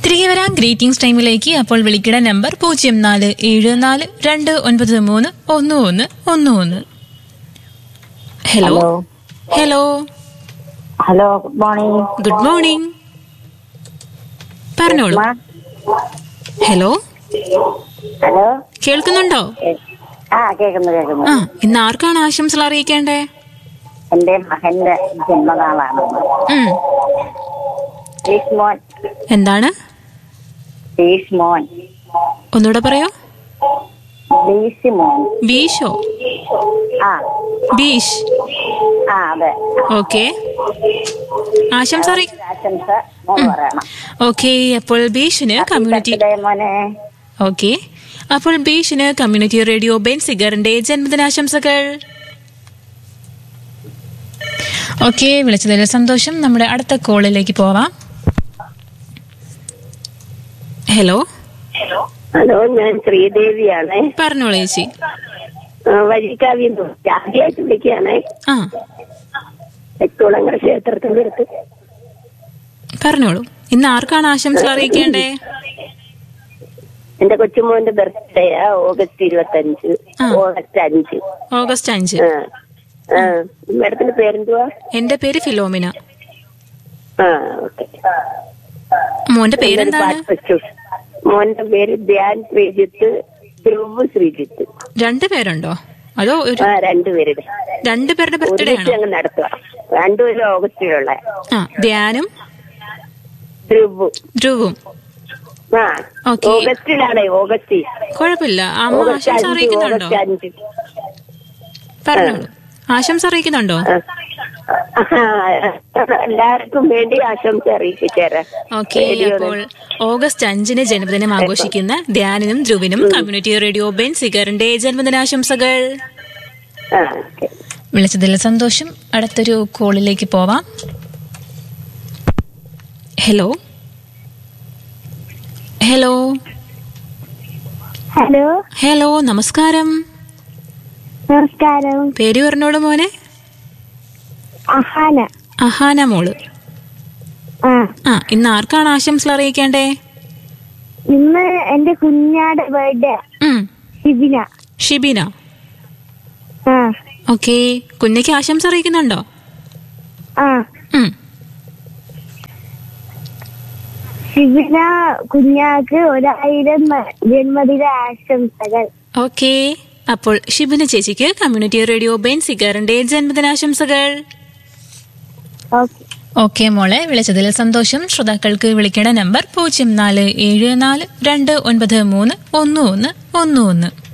തിരികെ വരാം ഗ്രീറ്റിംഗ്സ് ടൈമിലേക്ക് അപ്പോൾ വിളിക്കേണ്ട നമ്പർ പൂജ്യം നാല് ഏഴ് നാല് രണ്ട് ഒൻപത് മൂന്ന് ഒന്ന് ഒന്ന് ഒന്ന് ഒന്ന് hello hello hello hello good morning good morning പറഞ്ഞോളൂ ഹലോ ഹലോ കേൾക്കുന്നുണ്ടോ എ- ആ കേൾക്കുന്നു കേൾക്കുന്നു ആ ഇന്ന് ആർക്കാണ് ആശംസകൾ അറിയിക്കേണ്ടേ എന്റെ മകന്റെ ജന്മനാളാണ് ഉം, തീഷ് മോൻ എന്താണ് തീഷ് മോൻ ഒന്നുകൂടെ പറയോ ബീസി മോൻ ബീഷോ ആ ബീഷ് ആ അതെ ഓക്കെ ആശംസ അറിയി ആശംസ മോൻ പറയണം ഓക്കെ അപ്പോൾ ബീഷിന് കമ്മ്യൂണിറ്റി ബർത്ത്ഡേ മോനെ ഓക്കെ അപ്പോൾ ബീഷിന് കമ്മ്യൂണിറ്റി റേഡിയോ ബെൻ സിഗറിന്റെ ജന്മദിനാശംസകൾ ഓക്കെ വിളിച്ചതിൽ സന്തോഷം നമ്മുടെ അടുത്ത കോളിലേക്ക് പോവാം ഹലോ ഹലോ ഞാൻ ശ്രീദേവിയാണ് പറഞ്ഞോളൂ ചേച്ചി വഴിക്കാവി ആദ്യമായിട്ട് വിളിക്കുകയാണ് ആ തെക്കുളങ്ങര ക്ഷേത്രത്തിന്റെ അടുത്ത് പറഞ്ഞോളൂ ഇന്ന് ആർക്കാണ് ആശംസകൾ അറിയിക്കേണ്ടേ എന്റെ കൊച്ചുമോന്റെ ബർത്ത്ഡേ ഓഗസ്റ്റ് ഇരുപത്തഞ്ച് ആ. ഓഗസ്റ്റ് അഞ്ച് ഓഗസ്റ്റ് അഞ്ച് ആ ആ മാഡത്തിന്റെ പേരെന്തുവാ എന്റെ പേര് ഫിലോമിന ആ ഓക്കെ മോന്റെ പേരെന്താണ് മോന്റെ പേര് ധ്യാൻ ശ്രീജിത്ത് ധ്രുവ് ശ്രീജിത്ത് രണ്ടു പേരുണ്ടോ അതോ ഒരു ആ രണ്ടുപേരുടെ രണ്ടു പേരുടെ ബർത്ത്ഡേ ഒരുമിച്ച് ആണോ അങ്ങ് നടത്തുക രണ്ടുപേരും ഓഗസ്റ്റിലുള്ള ആ ധ്യാനും ധ്രുവ് ധ്രുവും ആ ഓക്കേ. ഓഗസ്റ്റിലാണ് ഓഗസ്റ്റ് കുഴപ്പമില്ല അമ്മ ഓഗസ്റ്റ് ആശംസ അഞ്ച് അറിയിക്കുന്നുണ്ടോ ഓഗസ്റ്റ് അഞ്ച് പറഞ്ഞോളൂ ആശംസ അറിയിക്കുന്നുണ്ടോ ആ. ആ, എല്ലാവർക്കും വേണ്ടി ആശംസ അറിയിച്ചേരാ ഓക്കെ അപ്പോൾ ഓഗസ്റ്റ് അഞ്ചിന് ജന്മദിനം ആഘോഷിക്കുന്ന ധ്യാനിനും ധ്രുവിനും കമ്മ്യൂണിറ്റി റേഡിയോ ബെൻ സിഗറിന്റെ ജന്മദിനാശംസകൾ ആ ഓക്കെ വിളിച്ചതിൽ സന്തോഷം അടുത്തൊരു കോളിലേക്ക് പോവാം ഹലോ ഹലോ ഹലോ ഹലോ നമസ്കാരം നമസ്കാരം പേര് പറഞ്ഞോളൂ മോനെ അഹാന അഹാന മോള് ആ ആ ഇന്ന് ആർക്കാണ് ആശംസകൾ അറിയിക്കേണ്ടേ ഇന്ന് എന്റെ കുഞ്ഞാടെ ബർത്ത്ഡേ ഉം, ഷിബിന ഷിബിന ആ ഓക്കെ കുഞ്ഞയ്ക്ക് ആശംസ അറിയിക്കുന്നുണ്ടോ ആ ഉം, ഷിബിന കുഞ്ഞാക്ക് ഒരായിരം ജന്മദിന ആശംസകൾ ഓക്കെ അപ്പോൾ ഷിബിന ചേച്ചിക്ക് കമ്മ്യൂണിറ്റി റേഡിയോ ബെൻ സിഗറിന്റെ ജന്മദിനാശംസകൾ ഓക്കെ ഓക്കെ മോളെ വിളിച്ചതിൽ സന്തോഷം ശ്രോതാക്കൾക്ക് വിളിക്കേണ്ട നമ്പർ പൂജ്യം നാല് ഏഴ് നാല് രണ്ട് ഒൻപത് മൂന്ന് ഒന്ന് ഒന്ന് ഒന്ന് ഒന്ന്